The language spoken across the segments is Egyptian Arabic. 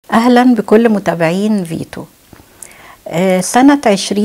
أهلا بكل متابعين فيتو آه، سنة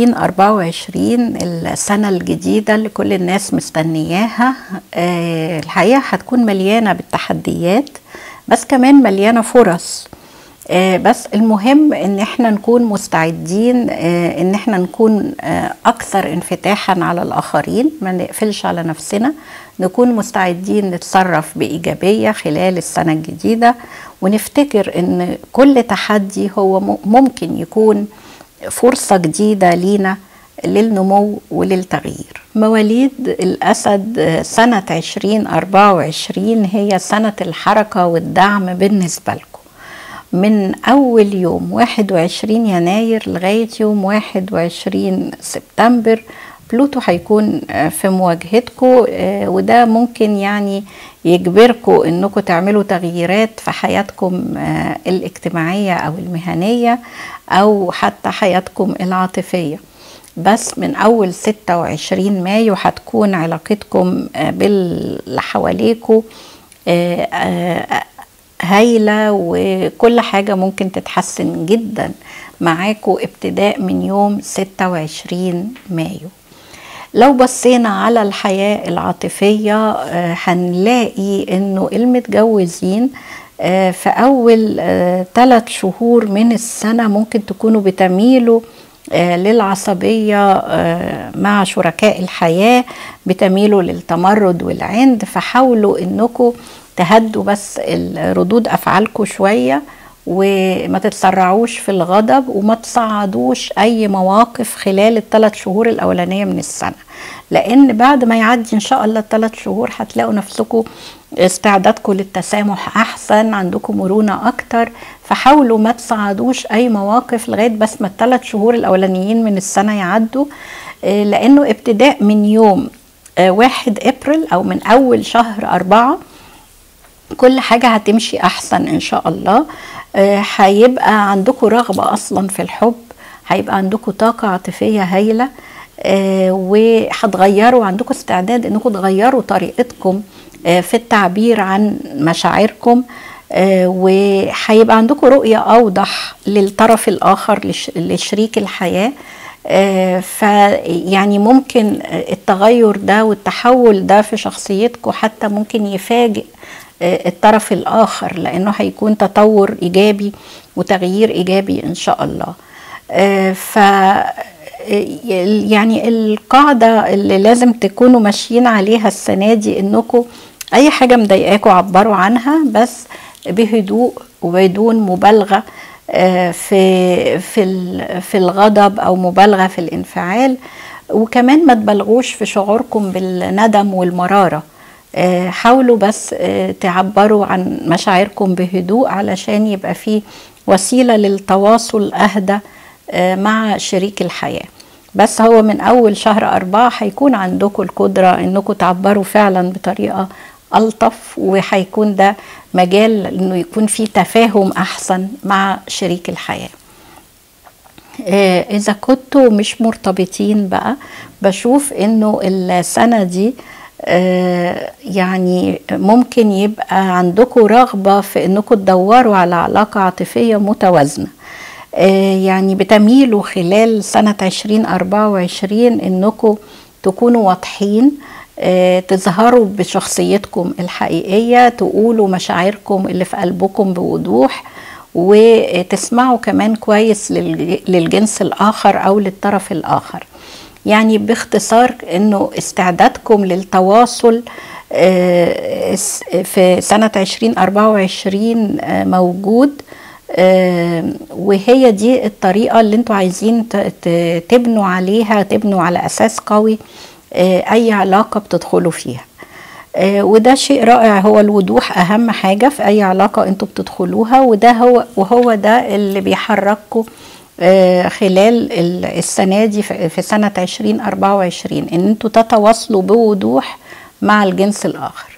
2024 السنة الجديدة اللي كل الناس مستنياها آه، الحقيقة هتكون مليانة بالتحديات بس كمان مليانة فرص آه، بس المهم ان احنا نكون مستعدين آه، ان احنا نكون آه، اكثر انفتاحا على الاخرين ما نقفلش على نفسنا نكون مستعدين نتصرف بايجابيه خلال السنه الجديده ونفتكر ان كل تحدي هو م- ممكن يكون فرصه جديده لينا للنمو وللتغيير مواليد الأسد آه، سنة 2024 هي سنة الحركة والدعم بالنسبة لكم من أول يوم 21 يناير لغاية يوم 21 سبتمبر بلوتو هيكون آه، في مواجهتكم آه، وده ممكن يعني يجبركم انكم تعملوا تغييرات في حياتكم آه، الاجتماعية او المهنية او حتى حياتكم العاطفية بس من أول 26 مايو هتكون علاقتكم آه، باللي حواليكوا آه، آه، هايلة وكل حاجة ممكن تتحسن جدا معاكوا ابتداء من يوم 26 مايو لو بصينا على الحياة العاطفية آه، هنلاقي انه المتجوزين آه، في اول ثلاث شهور من السنة ممكن تكونوا بتميلوا آه، للعصبية آه، مع شركاء الحياة بتميلوا للتمرد والعند فحاولوا انكم تهدوا بس ال- ردود افعالكم شوية وما تتسرعوش في الغضب وما تصعدوش اي مواقف خلال الثلاث شهور الاولانيه من السنه لان بعد ما يعدي ان شاء الله الثلاث شهور هتلاقوا نفسكم استعدادكم للتسامح احسن عندكم مرونه اكتر فحاولوا ما تصعدوش اي مواقف لغايه بس ما الثلاث شهور الاولانيين من السنه يعدوا آه، لانه ابتداء من يوم آه، واحد ابريل او من اول شهر اربعه كل حاجة هتمشي أحسن إن شاء الله آه، هيبقى عندكم رغبة أصلا في الحب هيبقى عندكم طاقة عاطفية هايلة آه، وهتغيروا عندكم استعداد انكم تغيروا طريقتكم آه، في التعبير عن مشاعركم آه، وهيبقى عندكم رؤية أوضح للطرف الآخر لش- لشريك الحياة آه، فيعني ممكن آه، التغير ده والتحول ده في شخصيتكم حتى ممكن يفاجئ آه، الطرف الآخر لأنه هيكون تطور إيجابي وتغيير إيجابي إن شاء الله آه، ف يعني القاعدة اللي لازم تكونوا ماشيين عليها السنة دي إنكم أي حاجة مضايقاكوا عبروا عنها بس بهدوء وبدون مبالغة آه، في في ال- في الغضب أو مبالغة في الانفعال وكمان ما تبالغوش في شعوركم بالندم والمرارة آه، حاولوا بس آه، تعبروا عن مشاعركم بهدوء علشان يبقى في وسيلة للتواصل أهدى آه، مع شريك الحياة بس هو من أول شهر أربعة هيكون عندكم القدرة إنكم تعبروا فعلا بطريقة ألطف وهيكون ده مجال إنه يكون في تفاهم أحسن مع شريك الحياة آه، إذا كنتوا مش مرتبطين بقى بشوف إنه السنة دي آه، يعني ممكن يبقى عندكم رغبة في إنكم تدوروا على علاقة عاطفية متوازنة آه، يعني بتميلوا خلال سنة 2024 إنكم تكونوا واضحين آه، تظهروا بشخصيتكم الحقيقية تقولوا مشاعركم اللي في قلبكم بوضوح وتسمعوا كمان كويس للج- للجنس الآخر أو للطرف الآخر يعني باختصار انه استعدادكم للتواصل آه، س- في سنة 2024 آه، موجود آه، وهي دي الطريقة اللي انتوا عايزين ت- ت- تبنوا عليها تبنوا على أساس قوي آه، أي علاقة بتدخلوا فيها آه، وده شيء رائع هو الوضوح اهم حاجه في اي علاقه انتوا بتدخلوها وده هو وهو ده اللي بيحرككم آه، خلال ال- السنه دي في في سنه 2024 ان انتوا تتواصلوا بوضوح مع الجنس الاخر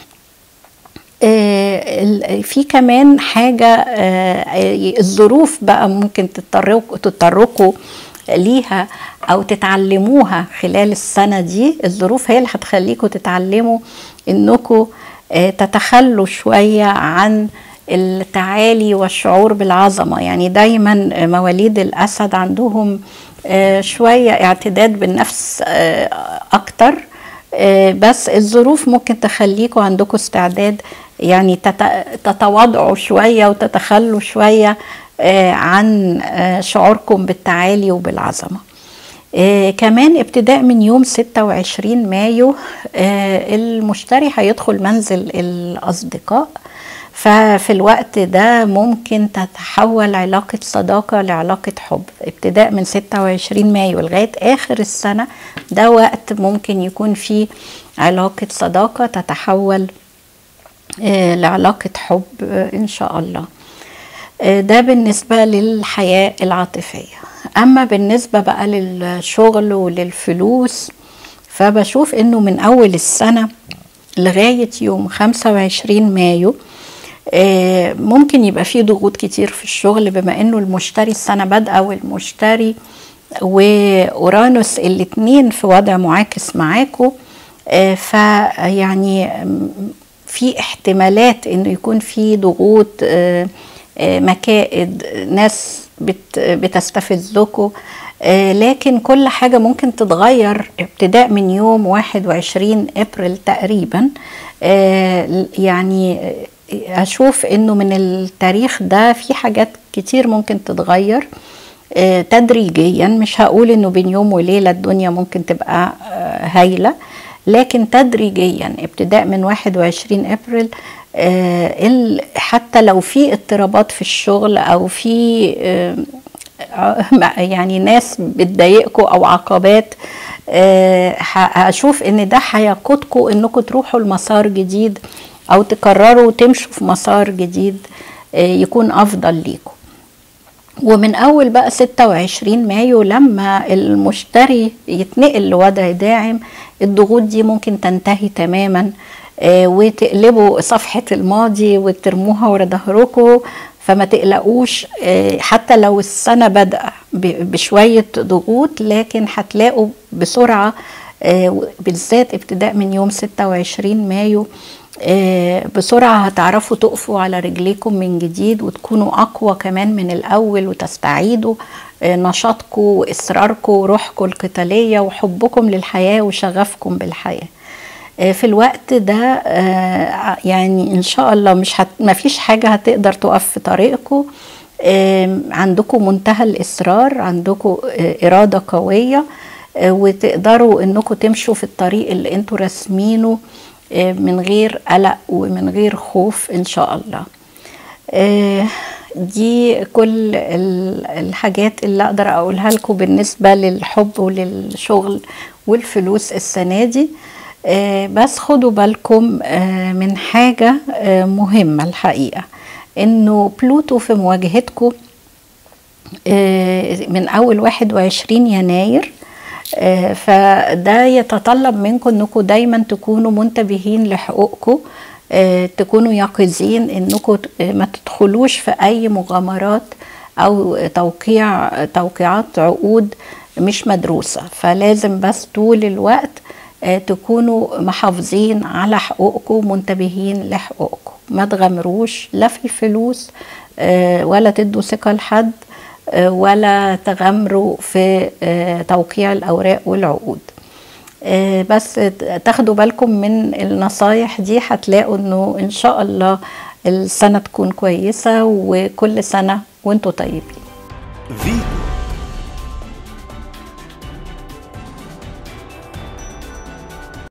آه، ال- في كمان حاجة آه، الظروف بقى ممكن تضطروا- تضطركوا ليها أو تتعلموها خلال السنة دي الظروف هي اللي هتخليكوا تتعلموا إنكوا آه، تتخلوا شوية عن التعالي والشعور بالعظمة يعني دايما مواليد الأسد عندهم شوية اعتداد بالنفس أكتر بس الظروف ممكن تخليكم عندكم استعداد يعني تتواضعوا شوية وتتخلوا شوية عن شعوركم بالتعالي وبالعظمة كمان ابتداء من يوم 26 مايو المشتري هيدخل منزل الأصدقاء ففي الوقت ده ممكن تتحول علاقة صداقة لعلاقة حب ابتداء من 26 مايو لغاية آخر السنة ده وقت ممكن يكون فيه علاقة صداقة تتحول لعلاقة حب إن شاء الله ده بالنسبة للحياة العاطفية أما بالنسبة بقى للشغل وللفلوس فبشوف إنه من أول السنة لغاية يوم 25 مايو ممكن يبقى فيه ضغوط كتير في الشغل بما انه المشتري السنه بادئه والمشتري واورانوس الاتنين في وضع معاكس معاكم فيعني في احتمالات انه يكون في ضغوط مكائد ناس بتستفزكم لكن كل حاجة ممكن تتغير ابتداء من يوم 21 ابريل تقريبا يعني اشوف انه من التاريخ ده في حاجات كتير ممكن تتغير تدريجيا مش هقول انه بين يوم وليله الدنيا ممكن تبقى هايله لكن تدريجيا ابتداء من 21 ابريل حتى لو في اضطرابات في الشغل او في يعني ناس بتضايقكم او عقبات هشوف ان ده هيقودكم انكم تروحوا لمسار جديد او تقرروا تمشوا في مسار جديد يكون افضل ليكم ومن اول بقى 26 مايو لما المشتري يتنقل لوضع داعم الضغوط دي ممكن تنتهي تماما وتقلبوا صفحة الماضي وترموها ورا ظهركم فما تقلقوش حتى لو السنة بدأ بشوية ضغوط لكن هتلاقوا بسرعة بالذات ابتداء من يوم 26 مايو بسرعة هتعرفوا تقفوا على رجليكم من جديد وتكونوا أقوى كمان من الأول وتستعيدوا نشاطكم وإصراركم وروحكم القتالية وحبكم للحياة وشغفكم بالحياة في الوقت ده يعني إن شاء الله مش هت... ما فيش حاجة هتقدر تقف في طريقكم عندكم منتهى الإصرار عندكم إرادة قوية وتقدروا إنكم تمشوا في الطريق اللي انتوا راسمينه من غير قلق ومن غير خوف ان شاء الله دي كل الحاجات اللي اقدر اقولها لكم بالنسبه للحب وللشغل والفلوس السنه دي بس خدوا بالكم من حاجه مهمه الحقيقه انه بلوتو في مواجهتكم من اول 21 يناير فده يتطلب منكم انكم دايما تكونوا منتبهين لحقوقكم تكونوا يقظين انكم ما تدخلوش في اي مغامرات او توقيع توقيعات عقود مش مدروسه فلازم بس طول الوقت تكونوا محافظين على حقوقكم منتبهين لحقوقكم ما تغامروش لا في الفلوس ولا تدوا ثقه لحد ولا تغامروا في توقيع الاوراق والعقود بس تاخدوا بالكم من النصايح دي هتلاقوا انه ان شاء الله السنه تكون كويسه وكل سنه وانتم طيبين